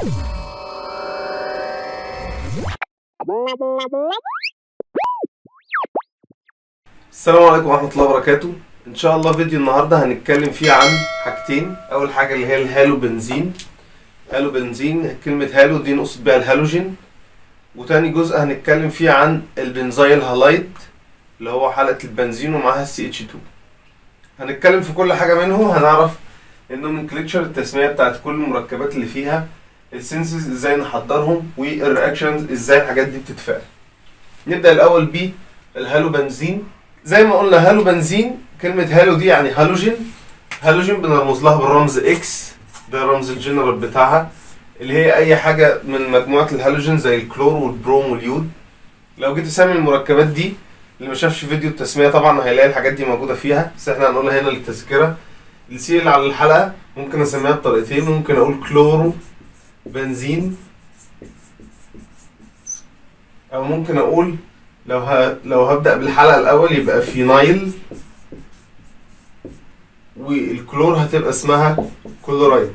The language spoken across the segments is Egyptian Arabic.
السلام عليكم ورحمة الله وبركاته إن شاء الله فيديو النهاردة هنتكلم فيه عن حاجتين أول حاجة اللي هي الهالو بنزين هالو بنزين كلمة هالو دي نقصد بيها الهالوجين وتاني جزء هنتكلم فيه عن البنزايل هالايد اللي هو حلقة البنزين ومعاها السي اتش 2 هنتكلم في كل حاجة منهم هنعرف النومنكلتشر التسمية بتاعت كل المركبات اللي فيها السنسز ازاي نحضرهم والرياكشنز ازاي الحاجات دي بتتفاعل نبدأ الأول ب الهالو بنزين زي ما قلنا هالو بنزين كلمة هالو دي يعني هالوجين هالوجين بنرمز لها بالرمز اكس ده رمز الجنرال بتاعها اللي هي أي حاجة من مجموعة الهالوجين زي الكلور والبروم واليود لو جيت اسمي المركبات دي اللي ما شافش فيديو التسمية طبعا هيلاقي الحاجات دي موجودة فيها بس احنا هنقولها هنا للتذكرة السي اللي على الحلقة ممكن اسميها بطريقتين ممكن اقول كلورو بنزين او ممكن اقول لو ه... لو هبدأ بالحلقة الأول يبقى فينايل والكلور هتبقى اسمها كلورايد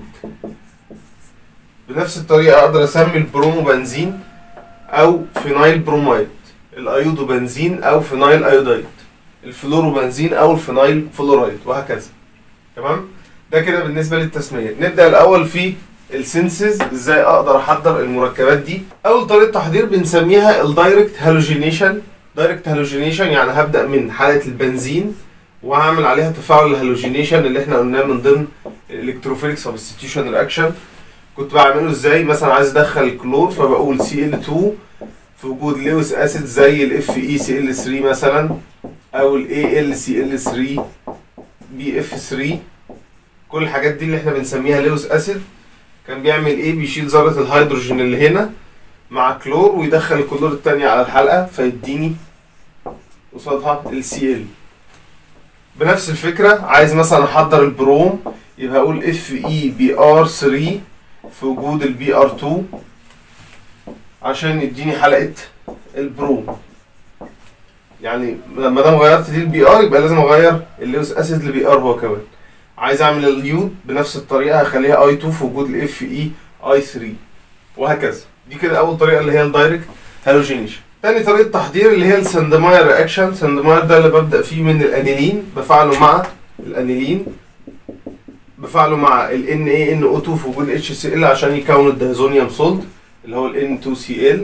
بنفس الطريقة أقدر أسمي البرومو بنزين أو فينايل برومايد الأيودو بنزين أو فينايل أيودايد الفلورو بنزين أو الفينايل فلورايد وهكذا تمام ده كده بالنسبة للتسمية نبدأ الأول في السنسز ازاي اقدر احضر المركبات دي اول طريقه تحضير بنسميها الدايركت هالوجينيشن دايركت هالوجينيشن يعني هبدا من حاله البنزين وهعمل عليها تفاعل الهالوجينيشن اللي احنا قلناه من ضمن الالكتروفيليك سبستيوشن رياكشن كنت بعمله ازاي مثلا عايز ادخل الكلور فبقول Cl2 في وجود لويس اسيد زي الاف اي سي ال 3 مثلا او الاي ال سي ال 3 بي اف 3 كل الحاجات دي اللي احنا بنسميها لويس اسيد كان بيعمل ايه بيشيل ذرة الهيدروجين اللي هنا مع كلور ويدخل الكلور التانية على الحلقة فيديني قصادها ال Cl بنفس الفكرة عايز مثلا احضر البروم يبقى اقول اف اي بي ار 3 في وجود البي ار 2 عشان يديني حلقة البروم يعني ما دام غيرت دي البي ار يبقى لازم اغير اللوس اسيد لبي ار هو كمان عايز اعمل اليود بنفس الطريقه هخليها اي 2 في وجود الاف اي اي 3 وهكذا دي كده اول طريقه اللي هي الدايركت هالوجينيشن تاني طريقه تحضير اللي هي السندماير رياكشن سندماير ده اللي ببدا فيه من الانيلين بفعله مع الانيلين بفعله مع ال NaNO2 في وجود HCl عشان يكون الدايزونيوم سولت اللي هو ال N2Cl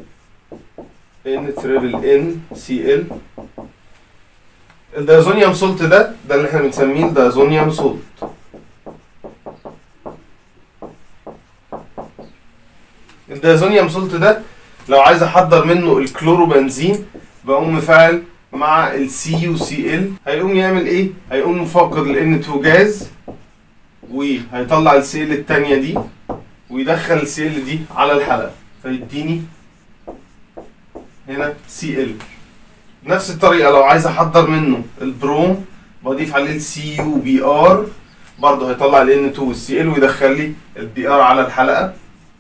N تريبل NCl الدايزونيوم سولت ده ده اللي احنا بنسميه الدايزونيوم سولت الدايزونيوم سولت ده لو عايز احضر منه الكلوروبنزين بقوم مفعل مع ال CuCl هيقوم يعمل ايه؟ هيقوم مفقد ال N2 جاز وهيطلع ال Cl التانية دي ويدخل ال Cl دي على الحلقة فيديني هنا Cl نفس الطريقة لو عايز احضر منه البروم بضيف عليه السي يو بي ار برضه هيطلع ال N2 والسي ال ويدخل لي البي ار على الحلقة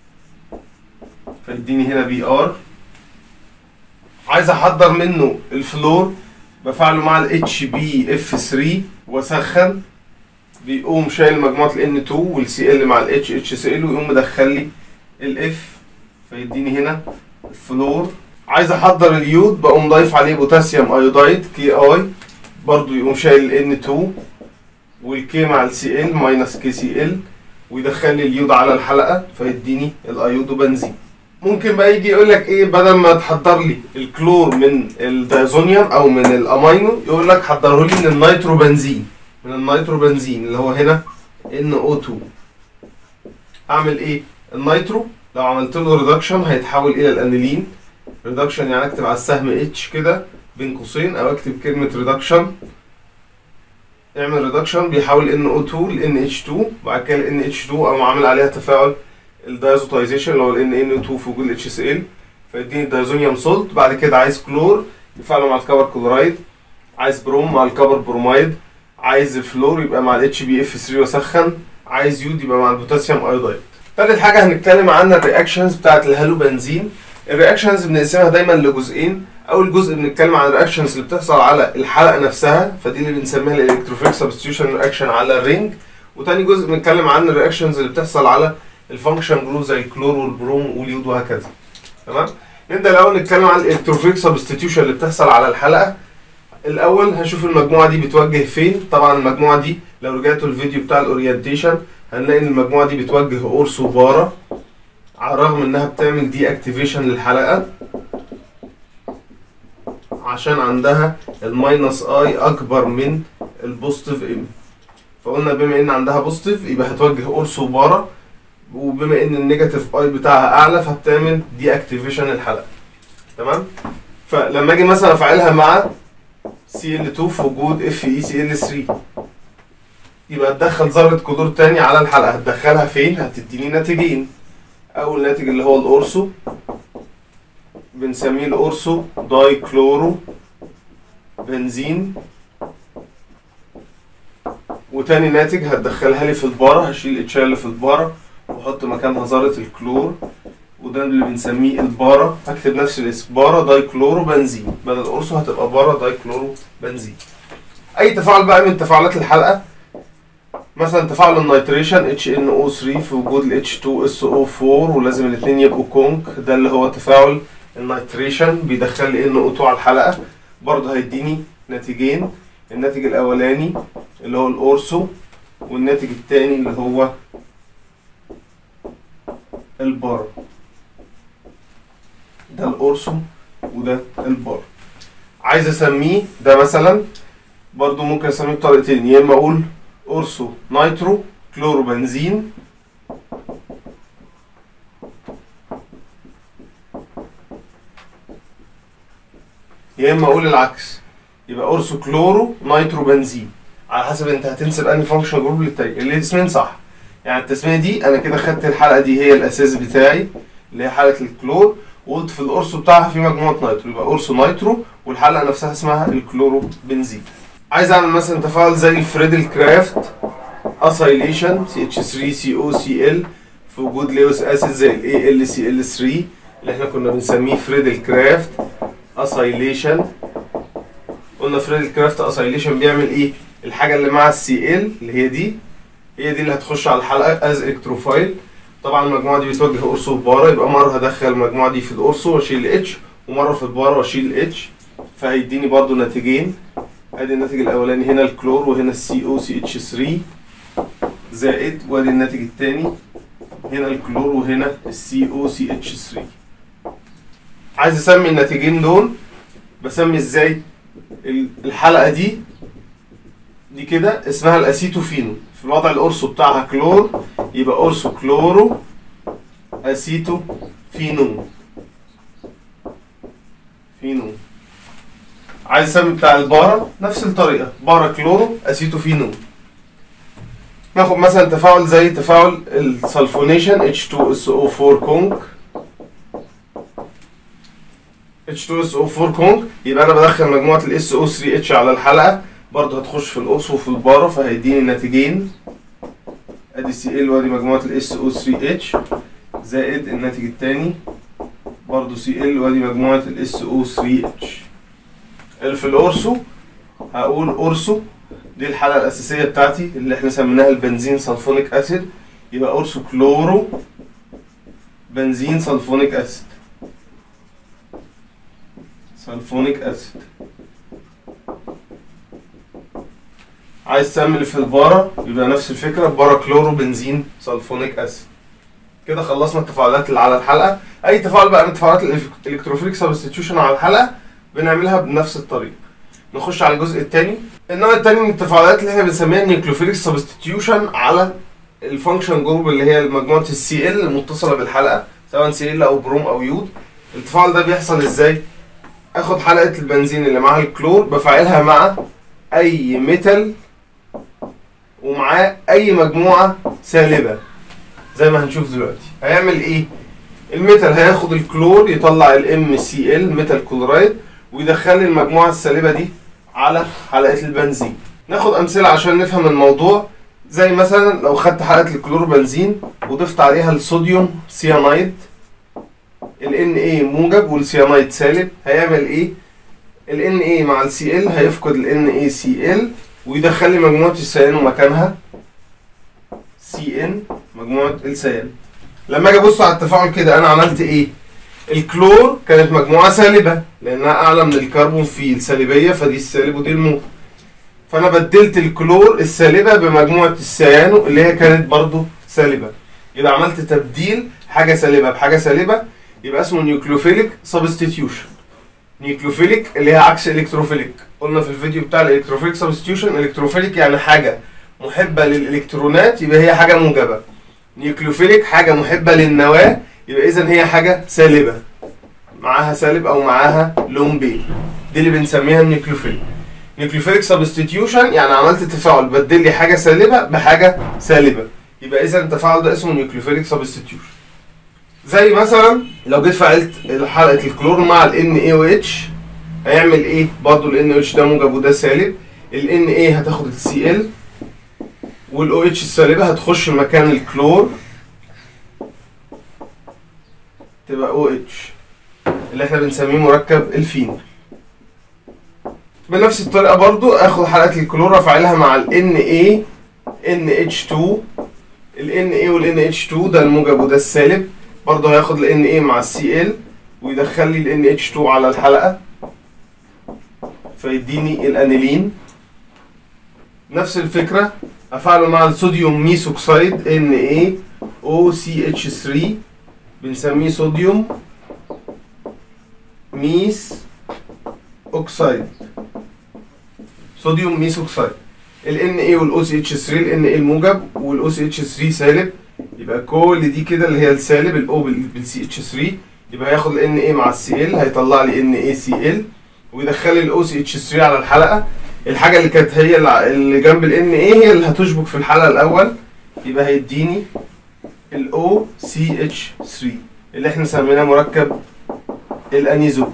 فيديني هنا بي ار عايز احضر منه الفلور بفعله مع ال اتش بي اف 3 واسخن بيقوم شايل مجموعة ال N2 والسي ال مع ال اتش اتش سي ال ويقوم مدخل لي الاف فيديني هنا الفلور عايز احضر اليود بقوم ضايف عليه بوتاسيوم ايودايد كي اي برضو يقوم شايل ال N2 والكي مع ال Cl ماينس كي سي ال ويدخل لي اليود على الحلقه فيديني الايودو بنزين ممكن بقى يجي يقول لك ايه بدل ما تحضر لي الكلور من الدايزونيوم او من الامينو يقول لك حضره لي من النيترو بنزين من النيترو بنزين اللي هو هنا NO2 اعمل ايه النيترو لو عملت له ريدكشن هيتحول الى الانيلين ريدكشن يعني اكتب على السهم اتش كده بين قوسين او اكتب كلمة ريدكشن اعمل ريدكشن بيحول NO2 ل NH2 بعد كده ال NH2 اقوم عامل عليها تفاعل الدايزوتايزيشن اللي هو ال NaNO2 في وجود ال HCl فيديني الدايزونيوم سولت بعد كده عايز كلور يفعله مع الكبر كلورايد عايز بروم مع الكبر برومايد عايز الفلور يبقى مع ال HBF3 واسخن عايز يود يبقى مع البوتاسيوم ايودايد تالت حاجة هنتكلم عنها الرياكشنز بتاعت الهالو بنزين الرياكشنز بنقسمها دايما لجزئين اول جزء بنتكلم عن الرياكشنز اللي بتحصل على الحلقه نفسها فدي اللي بنسميها الالكتروفيل سبستيوشن رياكشن على الرينج وتاني جزء بنتكلم عن الرياكشنز اللي بتحصل على الفانكشن جروب زي الكلور والبروم واليود وهكذا تمام نبدا الاول نتكلم عن الالكتروفيليك سبستيتيوشن اللي بتحصل على الحلقه الاول هنشوف المجموعه دي بتوجه فين طبعا المجموعه دي لو رجعتوا الفيديو بتاع الاورينتيشن هنلاقي ان المجموعه دي بتوجه اورسو بارا على الرغم انها بتعمل دي اكتيفيشن للحلقه عشان عندها الماينس اي اكبر من البوزيتيف ام فقلنا بما ان عندها بوزيتيف يبقى هتوجه اورسو بارا وبما ان النيجاتيف اي بتاعها اعلى فبتعمل دي اكتيفيشن الحلقه تمام فلما اجي مثلا افعلها مع Cl2 في وجود FeCl3 يبقى تدخل ذرة كلور تاني على الحلقة هتدخلها فين؟ هتديني ناتجين أول ناتج اللي هو الأورسو بنسميه الأورسو داي كلورو بنزين وتاني ناتج هتدخلها لي في البارة هشيل الاتش اللي في البارة واحط مكانها ذرة الكلور وده اللي بنسميه البارا هكتب نفس الاسم بارا داي كلورو بنزين بدل اورسو هتبقى بارا داي كلورو بنزين اي تفاعل بقى من تفاعلات الحلقه مثلا تفاعل النيتريشن HNO3 في وجود ال H2SO4 ولازم الاثنين يبقوا كونك ده اللي هو تفاعل النيتريشن بيدخل لي NO2 على الحلقه برضه هيديني ناتجين الناتج الاولاني اللي هو الاورسو والناتج الثاني اللي هو البار ده الاورسو وده البار عايز اسميه ده مثلا برضو ممكن اسميه بطريقتين يا اما اقول اورسو نايترو كلورو بنزين يا اما اقول العكس يبقى اورسو كلورو نايترو بنزين على حسب انت هتنسب انهي فانكشن جروب للتاني الاسمين صح يعني التسميه دي انا كده خدت الحلقه دي هي الاساس بتاعي اللي هي حلقه الكلور وقلت في القرص بتاعها في مجموعه نيترو يبقى قرص نيترو والحلقه نفسها اسمها الكلورو بنزين عايز اعمل مثلا تفاعل زي الفريدل كرافت اسايليشن سي اتش 3 سي او سي ال في وجود ليوس اسيد زي الاي ال سي ال 3 اللي احنا كنا بنسميه فريدل كرافت اسايليشن قلنا فريدل كرافت اسايليشن بيعمل ايه الحاجه اللي مع السي ال اللي هي دي هي دي اللي هتخش على الحلقه از الكتروفايل طبعا المجموعه دي بتوجه اورسو وبارا يبقى مره هدخل المجموعه دي في الاورسو واشيل اتش ومره في البارا واشيل اتش فهيديني برضو ناتجين ادي الناتج الاولاني هنا الكلور وهنا السي او سي اتش 3 زائد وادي الناتج الثاني هنا الكلور وهنا السي او سي اتش 3 عايز اسمي الناتجين دول بسمي ازاي الحلقه دي دي كده اسمها الاسيتوفينو في الوضع الأورسو بتاعها كلور يبقى أورسو كلورو أسيتو فينو فينو عايز اسمي بتاع البارا نفس الطريقة بارا كلورو أسيتو فينو ناخد مثلا تفاعل زي تفاعل السلفونيشن H2SO4 كونك H2SO4 كونك يبقى أنا بدخل مجموعة ال SO3H على الحلقة برضه هتخش في القرص وفي البارة فهيديني ناتجين ادي سي ال وادي مجموعة الاس او 3 اتش زائد الناتج التاني برضه سي ال وادي مجموعة الاس او 3 اتش اللي في القرصو هقول قرصو دي الحالة الأساسية بتاعتي اللي احنا سميناها البنزين سلفونيك أسيد يبقى قرصو كلورو بنزين سلفونيك أسيد سلفونيك أسيد عايز تعمل في البارا يبقى نفس الفكرة بارا كلورو بنزين سلفونيك أسيد كده خلصنا التفاعلات اللي على الحلقة أي تفاعل بقى من تفاعلات الإلكتروفيليك سبستيتيوشن على الحلقة بنعملها بنفس الطريقة نخش على الجزء الثاني النوع الثاني من التفاعلات اللي احنا بنسميها نيوكليوفيليك سبستيتيوشن على الفانكشن جروب اللي هي مجموعة السي ال المتصلة بالحلقة سواء سي ال أو بروم أو يود التفاعل ده بيحصل ازاي؟ اخد حلقة البنزين اللي معاها الكلور بفعلها مع أي ميتال ومعاه اي مجموعه سالبه زي ما هنشوف دلوقتي هيعمل ايه الميتال هياخد الكلور يطلع الام سي ال ميتال كلورايد ويدخل المجموعه السالبه دي على حلقه البنزين ناخد امثله عشان نفهم الموضوع زي مثلا لو خدت حلقه الكلور بنزين وضفت عليها الصوديوم سيانايد ال Na موجب والسيانايد سالب هيعمل ايه ال Na مع ال Cl هيفقد ال NaCl ويدخل لي مجموعة السيان ومكانها سي ان مجموعة السيان لما اجي ابص على التفاعل كده انا عملت ايه الكلور كانت مجموعه سالبه لانها اعلى من الكربون في السالبيه فدي السالب ودي الموجب فانا بدلت الكلور السالبه بمجموعه السيانو اللي هي كانت برضو سالبه يبقى عملت تبديل حاجه سالبه بحاجه سالبه يبقى اسمه نيوكليوفيليك سبستيتيوشن نيوكليوفيليك اللي هي عكس الكتروفيليك قلنا في الفيديو بتاع الالكتروفيليك سبستيوشن الكتروفيليك يعني حاجه محبه للالكترونات يبقى هي حاجه موجبه نيوكليوفيليك حاجه محبه للنواه يبقى اذا هي حاجه سالبه معاها سالب او معاها لون بي دي اللي بنسميها النيوكليوفيليك نيوكليوفيليك سبستيتيوشن يعني عملت تفاعل بدل لي حاجه سالبه بحاجه سالبه يبقى اذا التفاعل ده اسمه نيوكليوفيليك سبستيتيوشن زي مثلا لو جيت فعلت حلقه الكلور مع ال NaOH هيعمل ايه برضه ال NaOH ده موجب وده سالب ال Na هتاخد ال Cl وال OH السالبه هتخش مكان الكلور تبقى OH اللي احنا بنسميه مركب الفينول بنفس الطريقه برضو اخد حلقه الكلور افعلها مع ال Na NH2 ال Na وال NH2 ده الموجب وده السالب برضه هياخد ال Na مع ال Cl ويدخل لي ال NH2 على الحلقه فيديني الانيلين نفس الفكره افعله مع الصوديوم ميثوكسيد NaOCH3 بنسميه صوديوم ميس اوكسايد صوديوم ميس اوكسايد ال Na وال OCH3 ال Na الموجب وال OCH3 سالب يبقى كل دي كده اللي هي السالب ال O بال CH3 يبقى هياخد ال Na مع ال Cl هيطلع لي NaCl ويدخل لي ال OCH3 على الحلقه الحاجه اللي كانت هي اللي جنب ال Na هي اللي هتشبك في الحلقه الاول يبقى هيديني ال OCH3 اللي احنا سميناه مركب الانيزول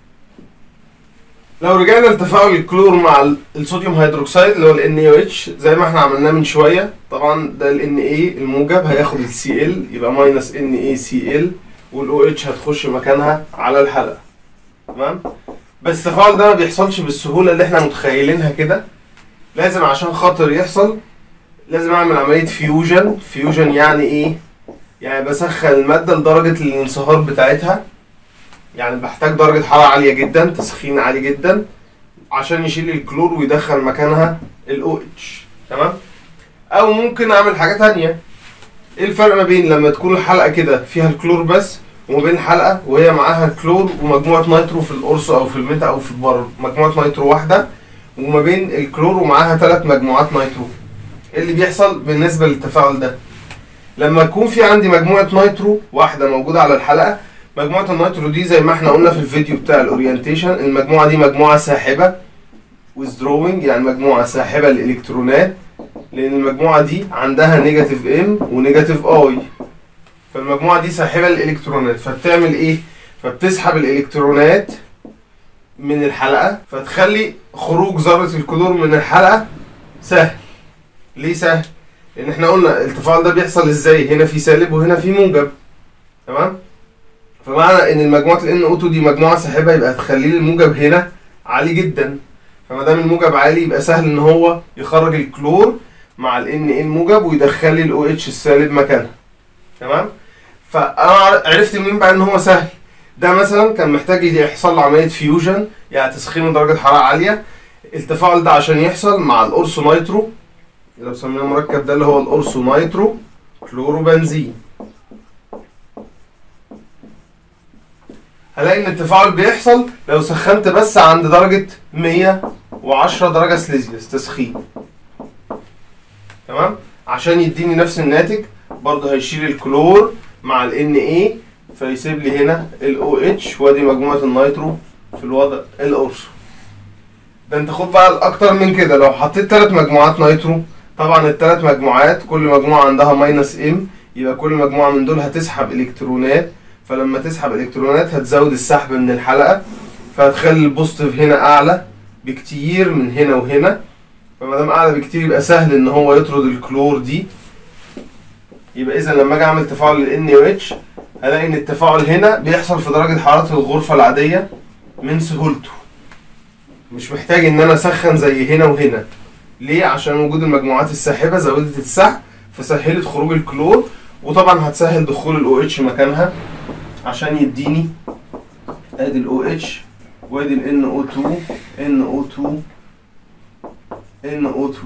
لو رجعنا لتفاعل الكلور مع الصوديوم هيدروكسيد اللي هو ال NaOH زي ما احنا عملناه من شويه طبعا ده ال Na الموجب هياخد ال Cl يبقى ماينس NaCl وال OH هتخش مكانها على الحلقه تمام بس التفاعل ده ما بيحصلش بالسهوله اللي احنا متخيلينها كده لازم عشان خاطر يحصل لازم اعمل عمليه فيوجن فيوجن يعني ايه يعني بسخن الماده لدرجه الانصهار بتاعتها يعني بحتاج درجة حرارة عالية جدا تسخين عالي جدا عشان يشيل الكلور ويدخل مكانها ال OH تمام او ممكن اعمل حاجة تانية ايه الفرق ما بين لما تكون الحلقة كده فيها الكلور بس وما بين حلقة وهي معاها الكلور ومجموعة نيترو في القرص او في الميتا او في البر مجموعة نيترو واحدة وما بين الكلور ومعاها ثلاث مجموعات نيترو ايه اللي بيحصل بالنسبة للتفاعل ده لما يكون في عندي مجموعة نيترو واحدة موجودة على الحلقة مجموعة النيترو دي زي ما احنا قلنا في الفيديو بتاع الاورينتيشن المجموعة دي مجموعة ساحبة withdrawing يعني مجموعة ساحبة للإلكترونات لأن المجموعة دي عندها نيجاتيف ام ونيجاتيف اي فالمجموعة دي ساحبة للإلكترونات فبتعمل ايه؟ فبتسحب الإلكترونات من الحلقة فتخلي خروج ذرة الكلور من الحلقة سهل ليه سهل؟ لأن احنا قلنا التفاعل ده بيحصل ازاي؟ هنا في سالب وهنا في موجب تمام؟ فمعنى ان المجموعه ال NO2 دي مجموعه ساحبه يبقى هتخلي لي الموجب هنا عالي جدا فما دام الموجب عالي يبقى سهل ان هو يخرج الكلور مع ال Na الموجب ويدخل لي ال OH السالب مكانها تمام فانا عرفت منين بقى ان هو سهل ده مثلا كان محتاج يحصل له عمليه فيوجن يعني تسخين درجه حراره عاليه التفاعل ده عشان يحصل مع الأورسو نيترو اللي بسميه المركب ده اللي هو الأورسو نيترو كلوروبنزين هلاقي ان التفاعل بيحصل لو سخنت بس عند درجة 110 درجة سليزيوس تسخين تمام عشان يديني نفس الناتج برضه هيشيل الكلور مع ال Na فيسيب لي هنا ال OH وادي مجموعة النيترو في الوضع الأورسو ده انت خد بقى اكتر من كده لو حطيت ثلاث مجموعات نيترو طبعا الثلاث مجموعات كل مجموعة عندها ماينس ام يبقى كل مجموعة من دول هتسحب الكترونات فلما تسحب الكترونات هتزود السحب من الحلقه فهتخلي البوزيتيف هنا اعلى بكتير من هنا وهنا فما دام اعلى بكتير يبقى سهل ان هو يطرد الكلور دي يبقى اذا لما اجي اعمل تفاعل ال NaOH هلاقي ان التفاعل هنا بيحصل في درجه حراره الغرفه العاديه من سهولته مش محتاج ان انا اسخن زي هنا وهنا ليه عشان وجود المجموعات الساحبه زودت السحب فسهلت خروج الكلور وطبعا هتسهل دخول الاو اتش مكانها عشان يديني ادي الاو اتش وادي ال NO2 NO2 NO2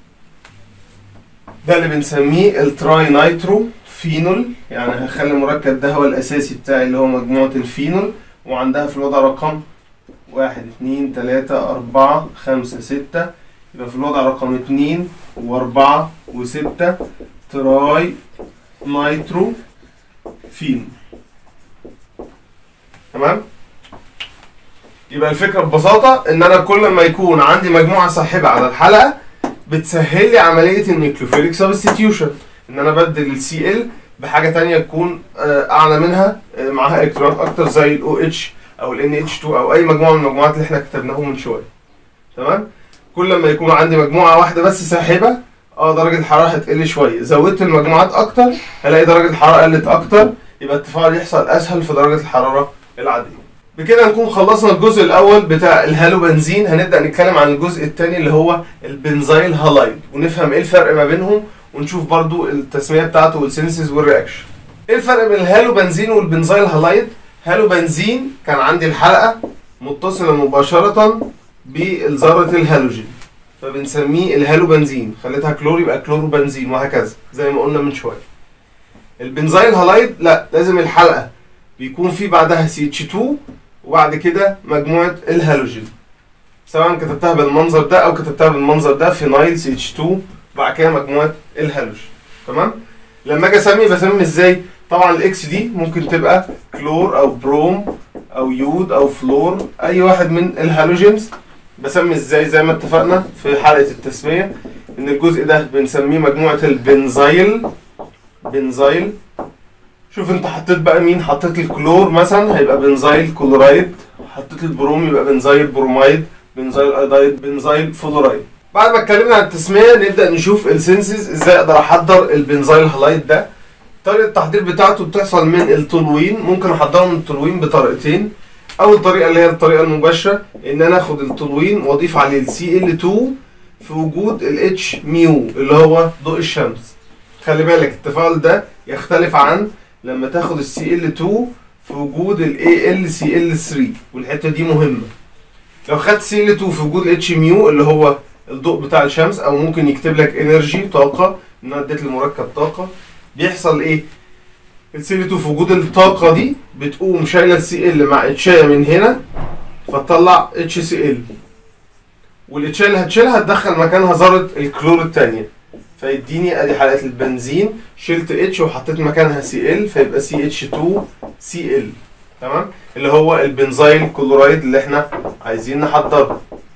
ده اللي بنسميه التراي نايترو فينول يعني هخلي المركب ده هو الاساسي بتاعي اللي هو مجموعة الفينول وعندها في الوضع رقم واحد اتنين تلاتة أربعة خمسة ستة يبقى في الوضع رقم اتنين وأربعة وستة تراي نايترو فينول تمام يبقى الفكرة ببساطة إن أنا كل ما يكون عندي مجموعة ساحبة على الحلقة بتسهل لي عملية النيوكليوفيليك سبستيتيوشن إن أنا بدل السي ال بحاجة تانية تكون آه، أعلى منها آه، معاها إلكترونات أكتر زي ال OH أو ال NH2 أو أي مجموعة من المجموعات اللي إحنا كتبناهم من شوية تمام كل ما يكون عندي مجموعة واحدة بس ساحبة اه درجة الحرارة هتقل شوية زودت المجموعات أكتر هلاقي درجة الحرارة قلت أكتر يبقى التفاعل يحصل أسهل في درجة الحرارة العادية بكده نكون خلصنا الجزء الاول بتاع الهالو بنزين هنبدا نتكلم عن الجزء الثاني اللي هو البنزايل هالايد ونفهم ايه الفرق ما بينهم ونشوف برضو التسميه بتاعته والسينسز والرياكشن ايه الفرق بين الهالو بنزين والبنزايل هالايد هالو بنزين كان عندي الحلقه متصله مباشره بذره الهالوجين فبنسميه الهالو بنزين خليتها كلور يبقى كلورو بنزين وهكذا زي ما قلنا من شويه البنزايل هالايد لا لازم الحلقه بيكون في بعدها سي اتش 2 وبعد كده مجموعة الهالوجين سواء كتبتها بالمنظر ده أو كتبتها بالمنظر ده فينايل سي اتش 2 وبعد كده مجموعة الهالوجين تمام لما أجي أسمي بسمي إزاي طبعا الإكس دي ممكن تبقى كلور أو بروم أو يود أو فلور أي واحد من الهالوجينز بسمي إزاي زي ما اتفقنا في حلقة التسمية إن الجزء ده بنسميه مجموعة البنزايل بنزايل شوف انت حطيت بقى مين حطيت الكلور مثلا هيبقى بنزايل كلورايد حطيت البروم يبقى بنزايل برومايد بنزايل ايدايد بنزايل فلورايد بعد ما اتكلمنا عن التسميه نبدا نشوف السنسز ازاي اقدر احضر البنزايل هالايد ده طريقه التحضير بتاعته بتحصل من التولوين ممكن احضره من التولوين بطريقتين اول طريقه اللي هي الطريقه المباشره ان انا اخد التولوين واضيف عليه السي ال 2 في وجود الاتش ميو اللي هو ضوء الشمس خلي بالك التفاعل ده يختلف عن لما تاخد السي ال 2 في وجود الاي ال سي ال 3 والحته دي مهمه لو خدت سي ال 2 في وجود الاتش ميو اللي هو الضوء بتاع الشمس او ممكن يكتب لك انرجي طاقه ان انا اديت للمركب طاقه بيحصل ايه السي ال 2 في وجود الطاقه دي بتقوم شايله السي ال مع اتشايه من هنا فتطلع اتش سي ال والاتشايه اللي هتشيلها هتدخل مكانها ذره الكلور الثانيه فيديني ادي حلقه البنزين شلت اتش وحطيت مكانها سي ال فيبقى سي اتش 2 سي ال تمام اللي هو البنزايل كلورايد اللي احنا عايزين نحضره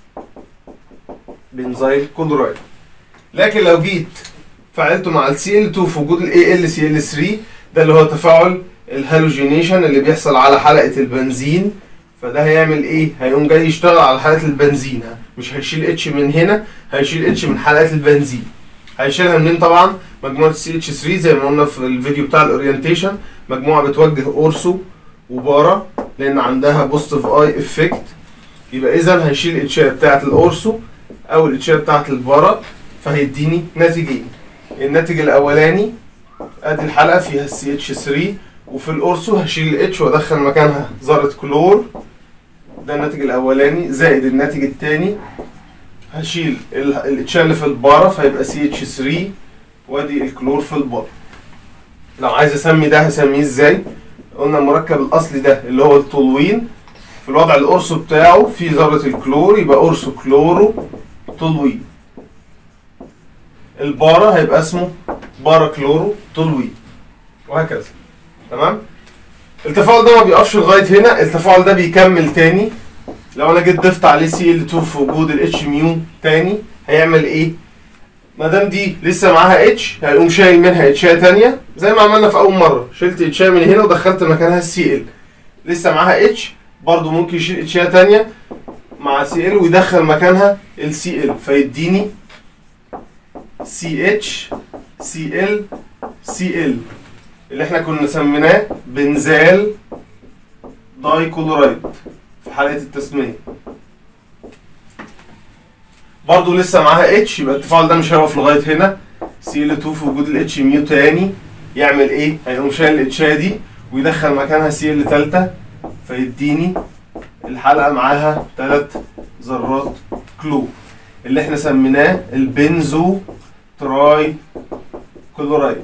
بنزايل كلورايد لكن لو جيت فعلته مع السي ال 2 في وجود الاي ال سي ال 3 ده اللي هو تفاعل الهالوجينيشن اللي بيحصل على حلقه البنزين فده هيعمل ايه هيقوم جاي يشتغل على حلقه البنزين مش هيشيل اتش من هنا هيشيل اتش من حلقه البنزين هيشيلها منين طبعا مجموعه سي اتش 3 زي ما قلنا في الفيديو بتاع الاورينتيشن مجموعه بتوجه اورسو وبارا لان عندها بوزيتيف اي افكت يبقى اذا هيشيل الاتشيه بتاعه الاورسو او الاتشيه بتاعه البارا فهيديني ناتجين الناتج الاولاني ادي الحلقه فيها السي اتش 3 وفي الاورسو هشيل الاتش وادخل مكانها ذره كلور ده الناتج الاولاني زائد الناتج الثاني هشيل الاتشال اللي في البارة فهيبقى سي اتش 3 وادي الكلور في البارة لو عايز اسمي ده هسميه ازاي قلنا المركب الاصلي ده اللي هو التولوين في الوضع الاورسو بتاعه في ذرة الكلور يبقى اورسو كلورو تولوين البارة هيبقى اسمه بارا كلورو تولوين وهكذا تمام التفاعل ده ما بيقفش لغاية هنا التفاعل ده بيكمل تاني لو انا جيت ضفت عليه سي ال 2 في وجود الاتش ميو تاني هيعمل ايه؟ ما دام دي لسه معاها اتش هيقوم شايل منها اتشايه تانية زي ما عملنا في اول مره شلت اتشايه من هنا ودخلت مكانها السي ال لسه معاها اتش برضو ممكن يشيل اتشايه تانية مع سي ال ويدخل مكانها السي ال فيديني سي اتش سي ال سي ال اللي احنا كنا سميناه بنزال داي كلورايد في حلقه التسميه برضه لسه معاها اتش يبقى التفاعل ده مش هيقف لغايه هنا سي ال 2 في وجود الاتش ميو تاني يعمل ايه هيقوم شايل الاتشايه دي ويدخل مكانها سي ال تالتة فيديني الحلقه معاها ثلاث ذرات كلور اللي احنا سميناه البنزو تراي كلورايد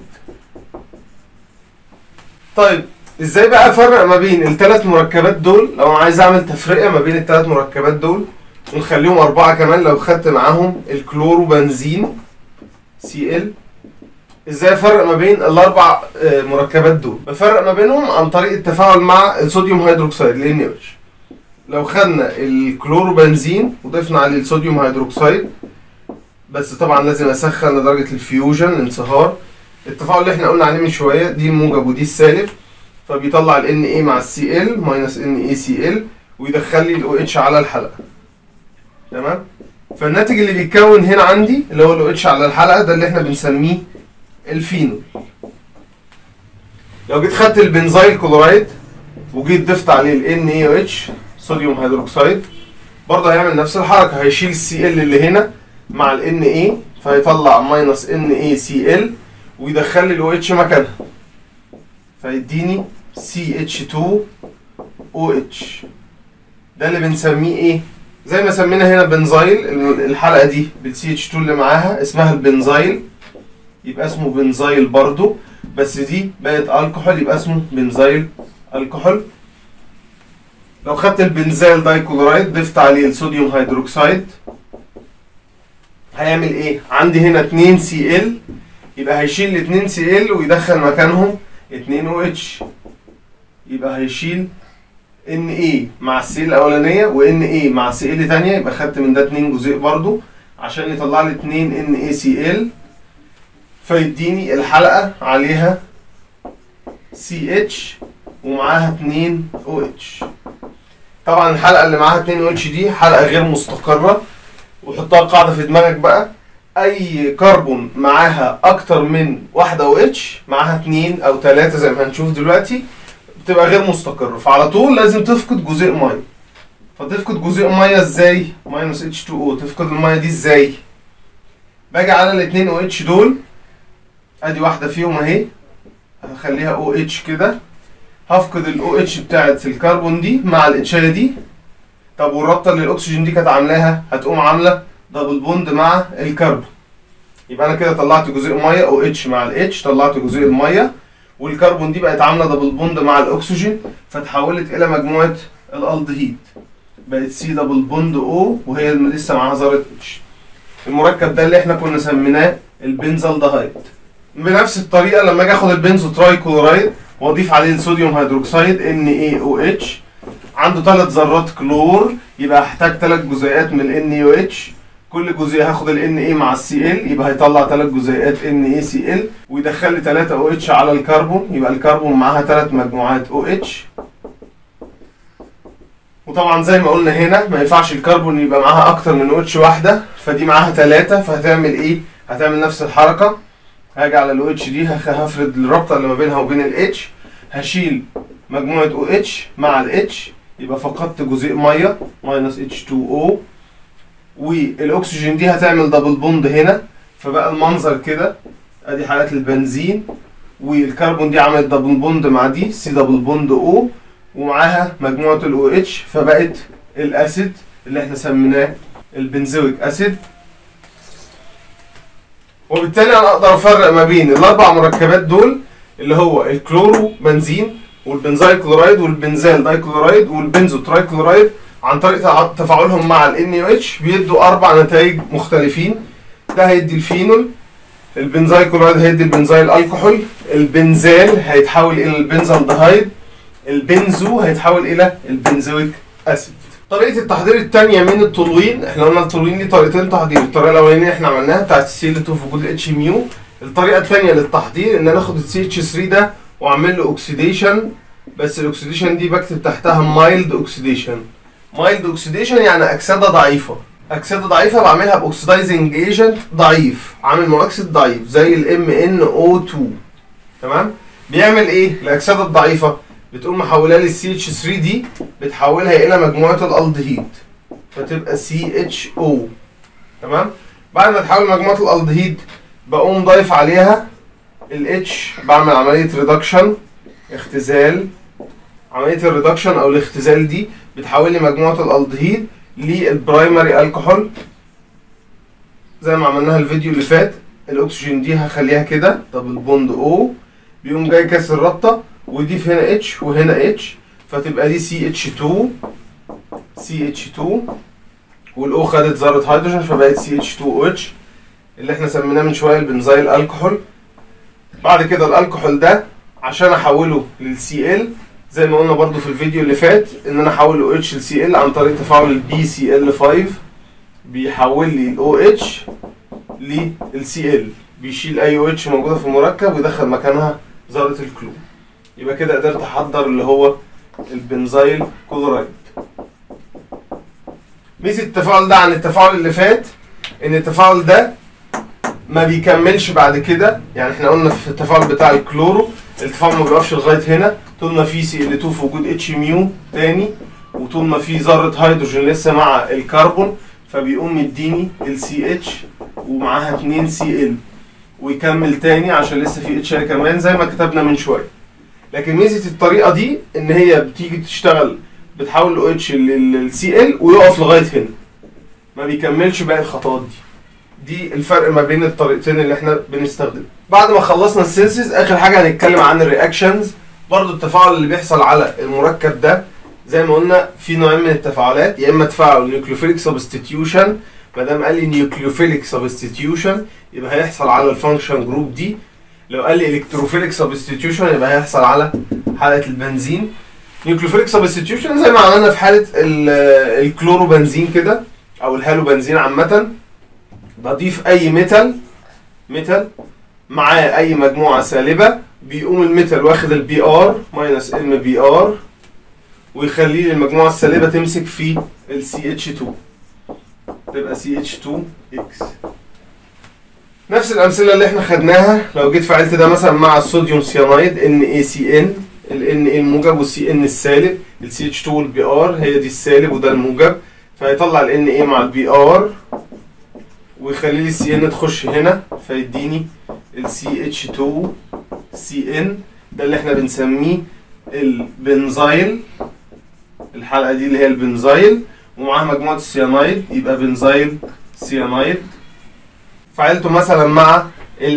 طيب ازاي بقى افرق ما بين الثلاث مركبات دول لو انا عايز اعمل تفرقه ما بين الثلاث مركبات دول ونخليهم اربعه كمان لو خدت معاهم الكلوروبنزين سي ال ازاي افرق ما بين الاربع آه، مركبات دول بفرق ما بينهم عن طريق التفاعل مع الصوديوم هيدروكسيد ال NaOH لو خدنا الكلوروبنزين وضفنا عليه الصوديوم هيدروكسيد بس طبعا لازم اسخن لدرجه الفيوجن الانصهار التفاعل اللي احنا قلنا عليه من شويه دي الموجب ودي السالب فبيطلع ال Na مع السي ال ماينس NaCl ويدخل لي ال OH على الحلقه تمام فالناتج اللي بيتكون هنا عندي اللي هو ال OH على الحلقه ده اللي احنا بنسميه الفينول لو جيت خدت البنزايل كلورايد وجيت ضفت عليه ال NaOH صوديوم هيدروكسيد برضه هيعمل نفس الحركه هيشيل السي ال اللي هنا مع ال Na فهيطلع ماينس NaCl ويدخل لي ال OH مكانها فيديني CH2OH ده اللي بنسميه ايه؟ زي ما سمينا هنا بنزايل الحلقه دي بالسي اتش 2 اللي معاها اسمها البنزايل يبقى اسمه بنزايل برضو بس دي بقت الكحول يبقى اسمه بنزايل الكحول لو خدت البنزايل دايكلورايد ضفت عليه الصوديوم هيدروكسيد هيعمل ايه عندي هنا 2 سي ال يبقى هيشيل ال 2 سي ال ويدخل مكانهم 2 او اتش يبقى هيشيل ان اي مع السي الاولانيه وان اي مع سي ال ثانيه يبقى خدت من ده 2 جزيء برضو عشان يطلع لي 2 ان اي سي ال فيديني الحلقه عليها سي اتش ومعاها 2 او اتش طبعا الحلقه اللي معاها 2 او اتش دي حلقه غير مستقره وحطها قاعده في دماغك بقى اي كربون معاها اكتر من واحده او اتش معاها اتنين او تلاته زي ما هنشوف دلوقتي بتبقى غير مستقره فعلى طول لازم تفقد جزيء ميه فتفقد جزيء ميه ازاي ماينس اتش 2 او تفقد الميه دي ازاي باجي على الاتنين او اتش دول ادي واحده فيهم اهي هخليها او اتش كده هفقد الاو اتش بتاعت الكربون دي مع الاتشايه دي طب والرابطه اللي الاكسجين دي كانت عاملاها هتقوم عامله دبل بوند مع الكربون يبقى انا كده طلعت جزيء ميه او اتش مع الاتش طلعت جزيء الميه والكربون دي بقت عامله دبل بوند مع الاكسجين فتحولت الى مجموعه الالدهيد بقت سي دبل بوند او وهي لسه معاها ذره اتش المركب ده اللي احنا كنا سميناه البنزالدهايد بنفس الطريقه لما اجي اخد البنزو تراي كلورايد واضيف عليه الصوديوم هيدروكسيد NaOH عنده ثلاث ذرات كلور يبقى هحتاج ثلاث جزيئات من ال NaOH كل جزيء هاخد ال Na مع السي ال يبقى هيطلع ثلاث جزيئات NaCl ويدخل لي 3 OH على الكربون يبقى الكربون معاها ثلاث مجموعات OH وطبعا زي ما قلنا هنا ما ينفعش الكربون يبقى معاها اكتر من OH واحده فدي معاها ثلاثه فهتعمل ايه؟ هتعمل نفس الحركه هاجي على ال OH دي هخ- هفرد الرابطه اللي ما بينها وبين ال H هشيل مجموعه OH مع ال H يبقى فقدت جزيء ميه ماينس H2O والاكسجين دي هتعمل دبل بوند هنا فبقى المنظر كده ادي حالات البنزين والكربون دي عملت دبل بوند مع دي سي دبل بوند او ومعاها مجموعه الاو اتش فبقت الاسيد اللي احنا سميناه البنزويك اسيد وبالتالي انا اقدر افرق ما بين الاربع مركبات دول اللي هو الكلورو بنزين والبنزايل كلورايد والبنزال دايكلورايد والبنزو تراي كلورايد عن طريق تع- تفاعلهم مع ال NaOH بيدوا اربع نتائج مختلفين ده هيدي الفينول البنزايل كلورايد هيدي البنزايل الكحول البنزال هيتحول الى البنزالدهايد البنزو هيتحول الى البنزويك اسيد طريقه التحضير الثانيه من التولوين احنا قلنا التولوين ليه طريقتين تحضير الطريقه الاولانيه احنا عملناها بتاعت السي ال 2 في وجود الاتش ميو الطريقه الثانيه للتحضير ان انا اخد السي اتش 3 ده واعمل له اوكسيديشن بس الاكسيديشن دي بكتب تحتها مايلد اوكسيديشن مايلد اوكسيديشن يعني اكسده ضعيفه اكسده ضعيفه بعملها باوكسيدايزنج ايجنت ضعيف عامل مؤكسد ضعيف زي الام ان او 2 تمام بيعمل ايه الاكسده الضعيفه بتقوم محولها لي السي اتش 3 دي بتحولها الى مجموعه الالدهيد فتبقى سي اتش او تمام بعد ما تحول مجموعه الالدهيد بقوم ضايف عليها الاتش بعمل عمليه ريدكشن اختزال عمليه الريدكشن او الاختزال دي بتحول لي مجموعه الالدهيد للبرايمري الكحول زي ما عملناها الفيديو اللي فات الاكسجين دي هخليها كده طب البوند او بيقوم جاي كاسر رابطه ويضيف هنا اتش وهنا اتش فتبقى دي سي اتش 2 سي اتش 2 والاو خدت ذره هيدروجين فبقت سي اتش 2 او اتش اللي احنا سميناه من شويه البنزيل الكحول بعد كده الالكحول ده عشان احوله للسي ال زي ما قلنا برضو في الفيديو اللي فات ان انا احول او اتش لسي ال عن طريق تفاعل البي سي ال 5 بيحول لي الاو اتش للسي ال بيشيل اي او اتش موجوده في المركب ويدخل مكانها ذره الكلور يبقى كده قدرت احضر اللي هو البنزيل كلورايد ميزه التفاعل ده عن التفاعل اللي فات ان التفاعل ده ما بيكملش بعد كده يعني احنا قلنا في التفاعل بتاع الكلورو التفاعل ما بيقفش لغايه هنا طول ما في سي ال 2 في وجود اتش ميو تاني وطول ما في ذره هيدروجين لسه مع الكربون فبيقوم مديني السي اتش ومعاها 2 سي ال ويكمل تاني عشان لسه في اتش كمان زي ما كتبنا من شويه لكن ميزه الطريقه دي ان هي بتيجي تشتغل بتحول الاو اتش للسي ال ويقف لغايه هنا ما بيكملش باقي الخطوات دي دي الفرق ما بين الطريقتين اللي احنا بنستخدمهم بعد ما خلصنا السينسز اخر حاجه هنتكلم عن الرياكشنز برضو التفاعل اللي بيحصل على المركب ده زي ما قلنا في نوعين من التفاعلات يا اما تفاعل نيوكليوفيليك سبستيتيوشن ما دام قال لي نيوكليوفيليك سبستيتيوشن يبقى هيحصل على الفانكشن جروب دي لو قال لي الكتروفيليك سبستيتيوشن يبقى هيحصل على حاله البنزين نيوكليوفيليك سبستيتيوشن زي ما عملنا في حاله الكلوروبنزين كده او الهالو بنزين عامه بضيف اي ميتال ميتال معاه اي مجموعه سالبه بيقوم الميتال واخد البي ار ماينس ام بي ار ويخلي لي المجموعه السالبه تمسك في السي اتش 2 تبقى سي اتش 2 اكس نفس الامثله اللي احنا خدناها لو جيت فعلت ده مثلا مع الصوديوم سيانايد ان اي سي ان الان اي الموجب والسي ان السالب السي اتش 2 والبي ار هي دي السالب وده الموجب فهيطلع الان اي مع البي ار ويخلي لي السي ان تخش هنا فيديني السي اتش 2 سي ان ده اللي احنا بنسميه البنزايل الحلقه دي اللي هي البنزايل ومعاها مجموعه السيانايد يبقى بنزايل سيانايد فعلته مثلا مع ال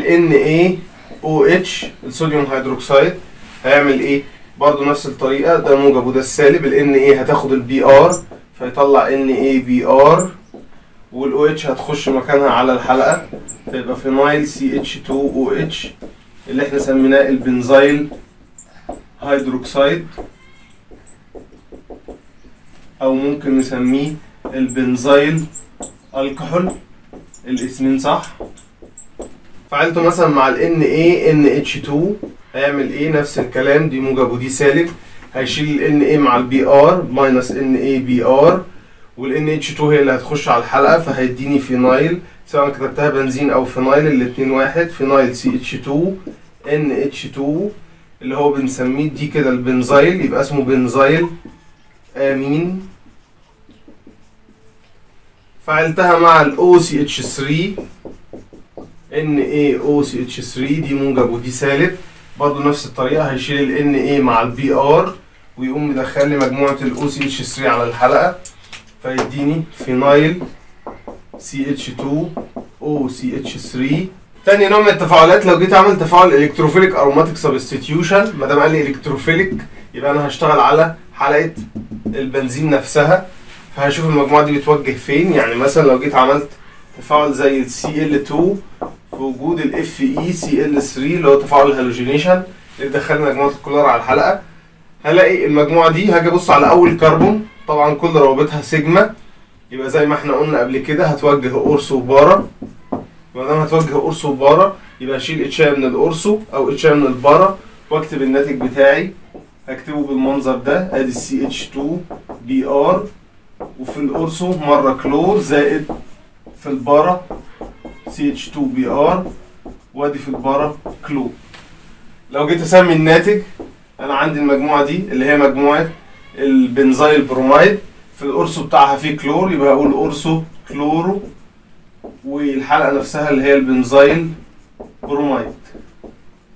NaOH الصوديوم هيدروكسيد هيعمل ايه برضو نفس الطريقه ده موجب وده السالب ال Na هتاخد البي ار فيطلع NaBr والاو اتش هتخش مكانها على الحلقه فيبقى فينايل سي اتش 2 او اتش اللي احنا سميناه البنزايل هيدروكسيد او ممكن نسميه البنزايل الكحول الاسمين صح فعلته مثلا مع ال Na NH2 هيعمل ايه نفس الكلام دي موجب ودي سالب هيشيل ال Na مع البي ار ماينس NaBr وال NH2 هي اللي هتخش على الحلقه فهيديني فينايل سواء كتبتها بنزين او فينايل الاتنين واحد فينايل CH2 NH2 اللي هو بنسميه دي كده البنزايل يبقى اسمه بنزايل امين فعلتها مع ال OCH3 NaOCH3 دي موجب ودي سالب برضو نفس الطريقة هيشيل ال Na مع البي ار ويقوم مدخل لي مجموعة ال OCH3 على الحلقة فيديني فينايل CH2 OCH3 تاني نوع من التفاعلات لو جيت اعمل تفاعل الكتروفيليك اروماتيك سبستيتيوشن ما دام قال لي الكتروفيليك يبقى انا هشتغل على حلقة البنزين نفسها فهشوف المجموعة دي بتوجه فين يعني مثلا لو جيت عملت تفاعل زي ال Cl2 في وجود ال FeCl3 اللي هو تفاعل الهالوجينيشن اللي دخل مجموعة الكلور على الحلقة هلاقي المجموعة دي هاجي ابص على أول كربون طبعا كل روابطها سيجما يبقى زي ما احنا قلنا قبل كده هتوجه أورسو وبارا ما دام هتوجه أورسو وبارا يبقى اشيل اتشاي من الأورسو أو اتشاي من البارا واكتب الناتج بتاعي هكتبه بالمنظر ده ادي السي اتش 2 بي ار وفي الأورسو مرة كلور زائد في البارا CH2Br وادي في البارا كلور لو جيت اسمي الناتج انا عندي المجموعه دي اللي هي مجموعه البنزايل برومايد في القرص بتاعها فيه كلور يبقى اقول قرصه كلورو والحلقه نفسها اللي هي البنزايل برومايد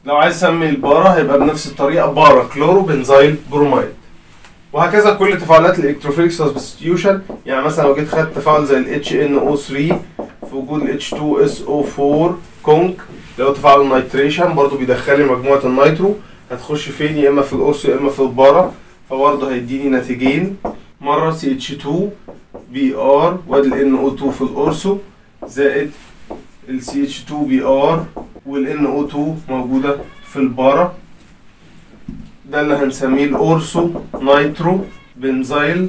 لو عايز اسمي البارا هيبقى بنفس الطريقه بارا كلورو بنزايل بروميد وهكذا كل تفاعلات الالكتروفيليك سبستيوشن يعني مثلا لو جيت خدت تفاعل زي ال HNO3 في وجود ال H2SO4 كونك اللي هو تفاعل النيتريشن برضو بيدخل لي مجموعه النيترو هتخش فين يا اما في القرص يا اما في البارا فبرضه هيديني ناتجين مره CH2 BR وادي ال NO2 في القرصو زائد ال CH2 BR وال NO2 موجوده في البارا ده اللي هنسميه الاورسو نايترو بنزايل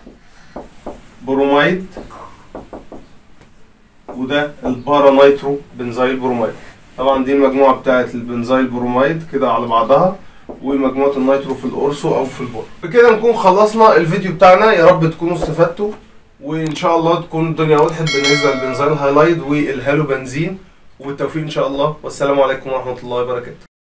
بروميد وده البارا نايترو بنزايل بروميد طبعا دي المجموعه بتاعه البنزايل بروميد كده على بعضها ومجموعه النيترو في الأورسو او في البار بكده نكون خلصنا الفيديو بتاعنا يا رب تكونوا استفدتوا وان شاء الله تكون الدنيا وضحت بالنسبه للبنزايل هايلايد والهالو بنزين وبالتوفيق ان شاء الله والسلام عليكم ورحمه الله وبركاته